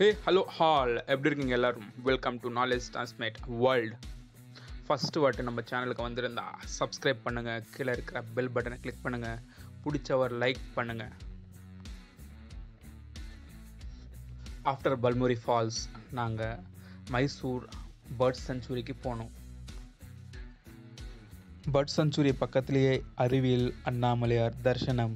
Hey hello hall எப்படி இருக்கீங்க எல்லாரும் welcome to knowledge transmit world first வாட்டி நம்ம சேனலுக்கு வந்திருந்தா சப்ஸ்கிரைப் பண்ணுங்கள் கீழே இருக்கிற பெல் பட்டனை கிளிக் பண்ணுங்கள் பிடிச்சவர் லைக் பண்ணுங்கள் ஆஃப்டர் பல்முரி ஃபால்ஸ் நாங்கள் மைசூர் பேர்ட் செஞ்சுரிக்கு போனோம் பேர்ட் செஞ்சுரி பக்கத்திலேயே அறிவியல் அண்ணாமலையார் தர்சனம்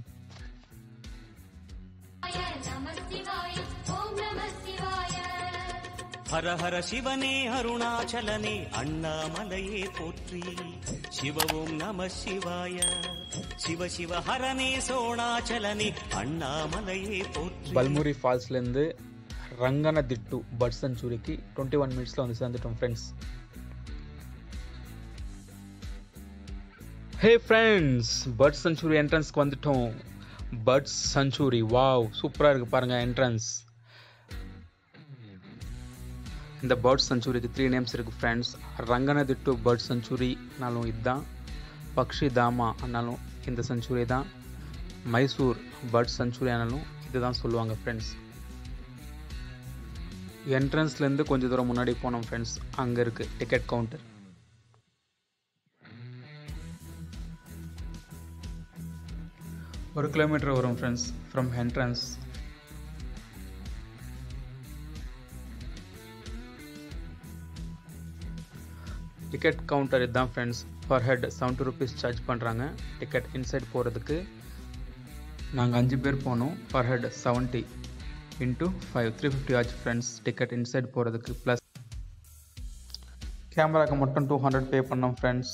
நம சிவாய ஓம் நம சிவாய ஹர ஹர சிவனே அருணாச்சலனே அண்ணாமலையே போற்றி சிவவும் நம சிவாய சிவ சிவ ஹரனே சோணாச்சலனே அண்ணாமலையே போற்றி பல்முரி ஃபால்ஸ்லேருந்து ரங்கனதிட்டு பர்ட் செஞ்சுரிக்கு டுவெண்ட்டி ஒன் மினிட்ஸில் வந்து சேர்ந்துட்டோம் friends hey friends bird sanctuary என்ட்ரன்ஸ்க்கு வந்துட்டோம் பர்ட் செஞ்சுரி வாவ் சூப்பராக இருக்குது பாருங்கள் என்ட்ரன்ஸ் இந்த பேர்ட் செஞ்சுரிக்கு த்ரீ நேம்ஸ் இருக்குது ஃப்ரெண்ட்ஸ் ரங்கனதிட்டு பேர்ட் செஞ்சுரினாலும் இதுதான் பக்ஷி தாமா ஆனாலும் இந்த செஞ்சுரி தான் மைசூர் பேர்ட் செஞ்சுரி ஆனாலும் இதுதான் சொல்லுவாங்க ஃப்ரெண்ட்ஸ் என்ட்ரன்ஸ்லேருந்து கொஞ்சம் தூரம் முன்னாடி போனோம் ஃப்ரெண்ட்ஸ் அங்கே இருக்குது டிக்கெட் கவுண்டர் ஒரு கிலோமீட்டர் வரும் friends from entrance ticket counter இதுதான் friends per head seventy rupees charge பண்ணுறாங்க டிக்கெட் இன்சைட் போகிறதுக்கு நாங்கள் அஞ்சு பேர் போனோம் per head seventy into five three fifty ஆச்சு ஃப்ரெண்ட்ஸ் டிக்கெட் இன்சைட் போகிறதுக்கு ப்ளஸ் கேமராக்கு மட்டும் டூ ஹண்ட்ரட் பே பண்ணோம் friends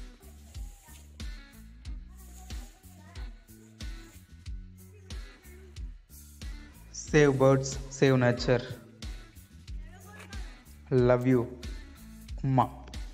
save birds save nature love you உம்மா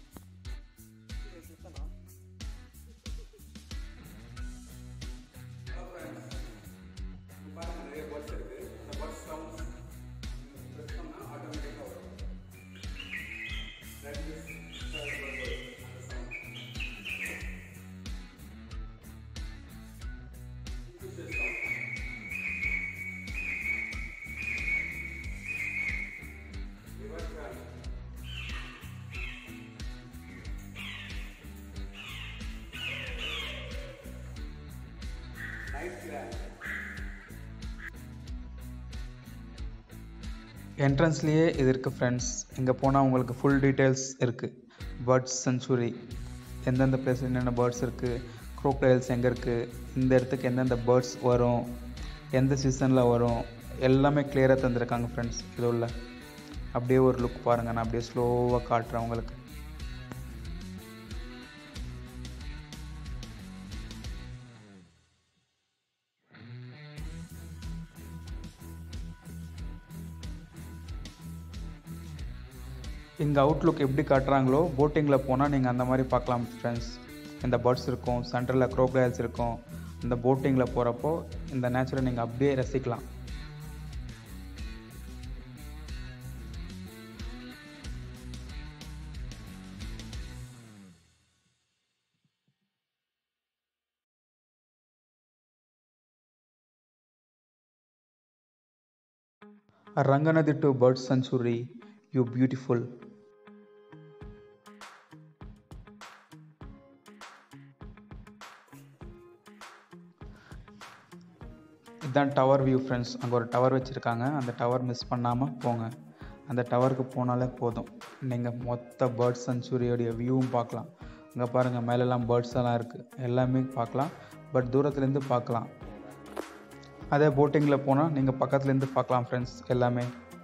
என்ட்ரன்ஸ்லேயே இது இருக்குது ஃப்ரெண்ட்ஸ் இங்கே போனால் உங்களுக்கு ஃபுல் டீட்டெயில்ஸ் இருக்குது பேர்ட்ஸ் செஞ்சுரி எந்தெந்த பிளேஸ் என்னென்ன பேர்ட்ஸ் இருக்குது க்ரோக்டைல்ஸ் எங்கே இருக்குது இந்த இடத்துக்கு எந்தெந்த பேர்ட்ஸ் வரும் எந்த சீசனில் வரும் எல்லாமே கிளியராக தந்திருக்காங்க ஃப்ரெண்ட்ஸ் இது உள்ள அப்படியே ஒரு லுக் பாருங்கள் நான் அப்படியே ஸ்லோவாக காட்டுறேன் உங்களுக்கு இங்கே அவுட்லுக் எப்படி காட்டுறாங்களோ போட்டிங்கில் போனால் நீங்கள் அந்த மாதிரி பார்க்கலாம் ஃப்ரெண்ட்ஸ் இந்த பேர்ட்ஸ் இருக்கும் சென்டரில் க்ரோக்டைல்ஸ் இருக்கும் இந்த போட்டிங்கில் போகிறப்போ இந்த நேச்சரை நீங்கள் அப்படியே ரசிக்கலாம் Ranganathittu bird sanctuary you beautiful இதுதான் டவர் வியூ ஃப்ரெண்ட்ஸ் அங்கே ஒரு டவர் வச்சுருக்காங்க அந்த டவர் மிஸ் பண்ணாமல் போங்க அந்த டவருக்கு போனாலே போதும் நீங்கள் மொத்த பேர்ட் செஞ்சுரியோடைய வியூவும் பார்க்கலாம் அங்கே பாருங்கள் மேலெல்லாம் பேர்ட்ஸ் எல்லாம் இருக்குது எல்லாமே பார்க்கலாம் பட் தூரத்துலேருந்து பார்க்கலாம் அதே போட்டிங்கில் போனால் நீங்கள் பக்கத்துலேருந்து பார்க்கலாம் ஃப்ரெண்ட்ஸ் எல்லாமே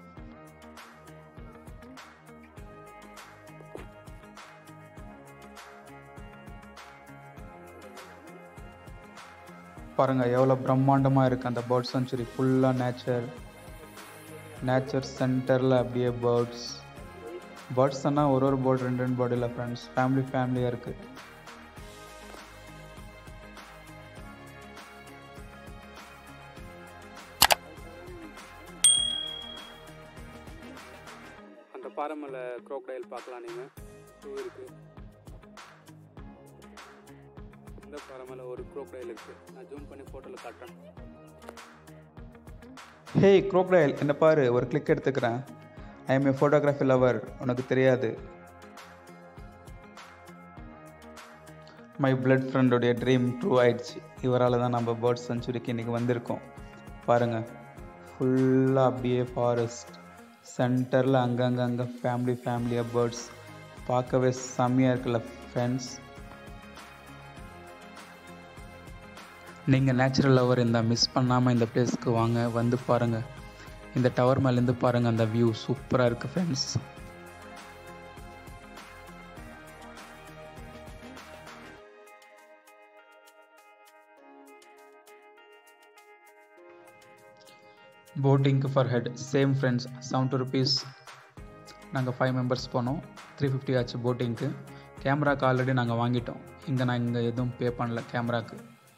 பாருங்கள் எவ்வளோ பிரம்மாண்டமாக இருக்குது அந்த பேர்ட் செஞ்சுரி ஃபுல்லாக நேச்சர் நேச்சர் சென்டரில் அப்படியே பேர்ட்ஸ் பேர்ட்ஸ்னால் ஒரு ஒரு பேர்ட் ரெண்டு ரெண்டு பேர்டு இல்லை ஃப்ரெண்ட்ஸ் ஃபேமிலி ஃபேமிலியாக இருக்குது அந்த பாறைமலை க்ரோக்டைல் பார்க்கலாம் நீங்கள் டூ இருக்குது இந்த பாறை மேலே ஒரு க்ரோக்டைல் இருக்குது நான் ஜூம் பண்ணி ஃபோட்டோவில் காட்டுறேன் ஹே க்ரோக்டைல் என்ன பாரு ஒரு கிளிக் எடுத்துக்கிறேன் I am a photography lover உனக்கு தெரியாது மை பிளட் ஃப்ரெண்டோடைய ட்ரீம் ட்ரூ ஆயிடுச்சு இவரால் தான் நம்ம பேர்ட்ஸ் செஞ்சுரிக்கு இன்றைக்கி வந்திருக்கோம் பாருங்கள் ஃபுல்லாக அப்படியே ஃபாரஸ்ட் சென்டரில் அங்கங்கே அங்கே ஃபேமிலி ஃபேமிலியாக பேர்ட்ஸ் பார்க்கவே செம்மையாக இருக்குல்ல ஃப்ரெண்ட்ஸ் நீங்கள் நேச்சுரல் லவர் இருந்தால் மிஸ் பண்ணாமல் இந்த பிளேஸ்க்கு வாங்க வந்து பாருங்கள் இந்த டவர் மேலேருந்து பாருங்கள் அந்த வியூ சூப்பராக இருக்குது ஃப்ரெண்ட்ஸ் போட்டிங்க்கு per head same friends seventy rupees நாங்கள் ஃபைவ் மெம்பர்ஸ் போனோம் த்ரீ ஃபிஃப்டி ஆச்சு போட்டிங்க்கு கேமராக்கு ஆல்ரெடி நாங்கள் வாங்கிட்டோம் இங்கே நான் இங்கே எதுவும் பே பண்ணல கேமராக்கு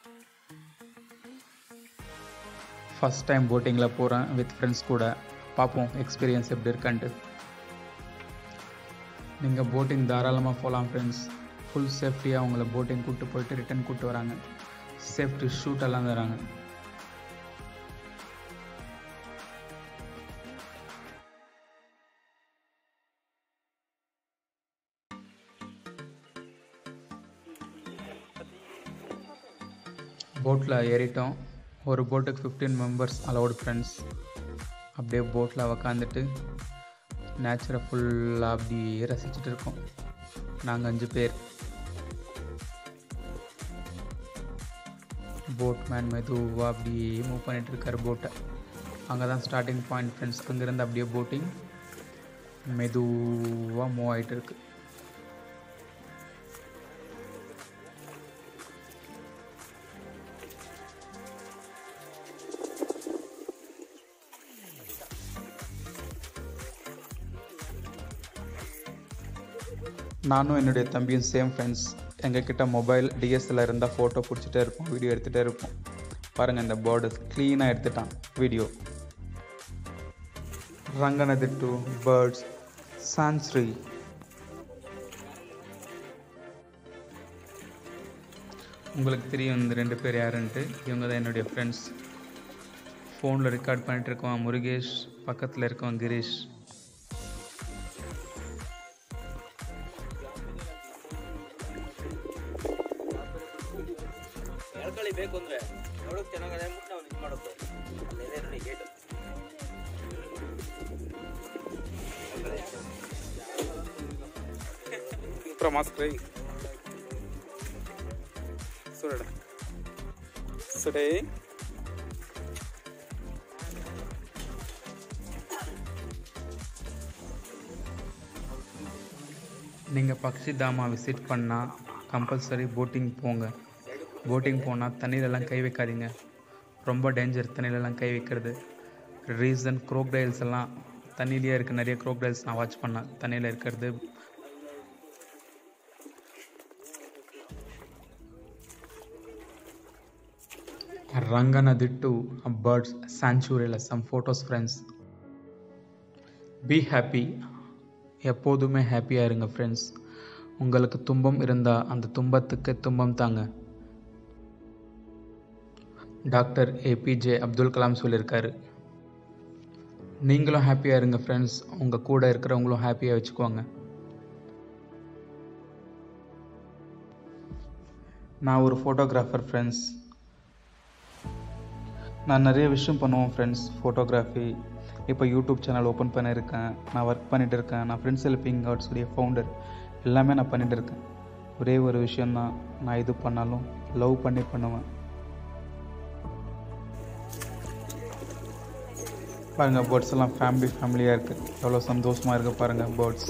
ஃபஸ்ட் டைம் போட்டிங்கில் போகிறேன் வித் ஃப்ரெண்ட்ஸ் கூட பார்ப்போம் எக்ஸ்பீரியன்ஸ் எப்படி இருக்கான்ட்டு நீங்கள் போட்டிங் தாராளமாக போகலாம் ஃப்ரெண்ட்ஸ் ஃபுல் சேஃப்டியாக அவங்கள போட்டிங் கூப்பிட்டு போயிட்டு ரிட்டர்ன் கூப்பிட்டு வராங்க சேஃப்டி ஷூட் எல்லாம் தராங்க போட்டில் ஏறிட்டோம் ஒரு போட்டுக்கு ஃபிஃப்டீன் மெம்பர்ஸ் அலௌடு ஃப்ரெண்ட்ஸ் அப்படியே போட்டில் உக்காந்துட்டு நேச்சரை ஃபுல்லாக அப்படியே ரசிச்சுட்டு இருக்கோம் நாங்கள் அஞ்சு பேர் போட் மேன் மெதுவாக அப்படியே மூவ் பண்ணிட்டு இருக்காரு போட்டை அங்கே தான் ஸ்டார்டிங் பாயிண்ட் ஃப்ரெண்ட்ஸ் அங்கேருந்து அப்படியே போட்டிங் மெதுவாக மூவ் ஆகிட்டு இருக்கு நானும் என்னுடைய தம்பியும் சேம் ஃப்ரெண்ட்ஸ் எங்ககிட்ட மொபைல் டிஎஸ்எல்ஆர் இருந்தால் ஃபோட்டோ பிடிச்சிட்டே இருப்போம் வீடியோ எடுத்துகிட்டே இருப்போம் பாருங்கள் இந்த பேர்டு க்ளீனாக எடுத்துட்டான் video Ranganathittu birds sanctuary உங்களுக்கு தெரியும் இந்த ரெண்டு பேர் யாருன்ட்டு இவங்க தான் என்னுடைய ஃப்ரெண்ட்ஸ் ஃபோனில் ரெக்கார்ட் பண்ணிட்டு இருக்கவன் முருகேஷ் பக்கத்தில் இருக்கவன் கிரீஷ் ಎಳ್ಕೊಳ್ಳಿ ಬೇಕು ಅಂದ್ರೆ ನೋಡೋಕೆ ಚೆನ್ನಾಗಿದೆ ಅಂದ್ಬಿಟ್ಟು ನಾವು ಇದು ಮಾಡೋದು ಅಲ್ಲಿದೆ ನೋಡಿ gate Para máscara aí. Surda. Surda. நீங்கள் பக்ஷி தாமா விசிட் பண்ணால் கம்பல்சரி போட்டிங் போங்க போட்டிங் போனால் தண்ணியிலலாம் கை வைக்காதீங்க ரொம்ப டேஞ்சர் தண்ணியிலலாம் கை வைக்கிறது ரீசன் க்ரோக்டைல்ஸ் எல்லாம் தண்ணியிலேயே இருக்குது நிறைய க்ரோக்டைல்ஸ் நான் வாட்ச் பண்ணேன் தண்ணியில் இருக்கிறது ರಂಗನದಿ ಟು ಬರ್ಡ್ಸ್ ಸ್ಯಾಂಚುರಿயில் some photos friends be happy எப்போதுமே ஹாப்பியாக இருங்க ஃப்ரெண்ட்ஸ் உங்களுக்கு துன்பம் இருந்தால் அந்த துன்பத்துக்கு துன்பம் தாங்க டாக்டர் ஏபிஜே அப்துல் கலாம் சொல்லியிருக்காரு நீங்களும் ஹாப்பியாக இருங்க ஃப்ரெண்ட்ஸ் உங்கள் கூட இருக்கிறவங்களும் ஹாப்பியாக வச்சுக்கோங்க நான் ஒரு ஃபோட்டோகிராஃபர் ஃப்ரெண்ட்ஸ் நான் நிறைய விஷயம் பண்ணுவோம் ஃப்ரெண்ட்ஸ் ஃபோட்டோகிராஃபி இப்போ யூடியூப் சேனல் ஓப்பன் பண்ணியிருக்கேன் நான் ஒர்க் பண்ணிட்டு இருக்கேன் நான் ஃப்ரெண்ட்ஸ் ஹெல்பிங் ஆர்ட்ஸ் உடைய ஃபவுண்டர் எல்லாமே நான் பண்ணிட்டு இருக்கேன் ஒரே ஒரு விஷயந்தான் நான் இது பண்ணாலும் லவ் பண்ணி பண்ணுவேன் பாருங்கள் பேர்ட்ஸ் எல்லாம் ஃபேமிலி ஃபேமிலியாக இருக்குது எவ்வளோ சந்தோஷமாக இருக்குது பாருங்கள் பேர்ட்ஸ்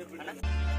ಅಣ್ಣ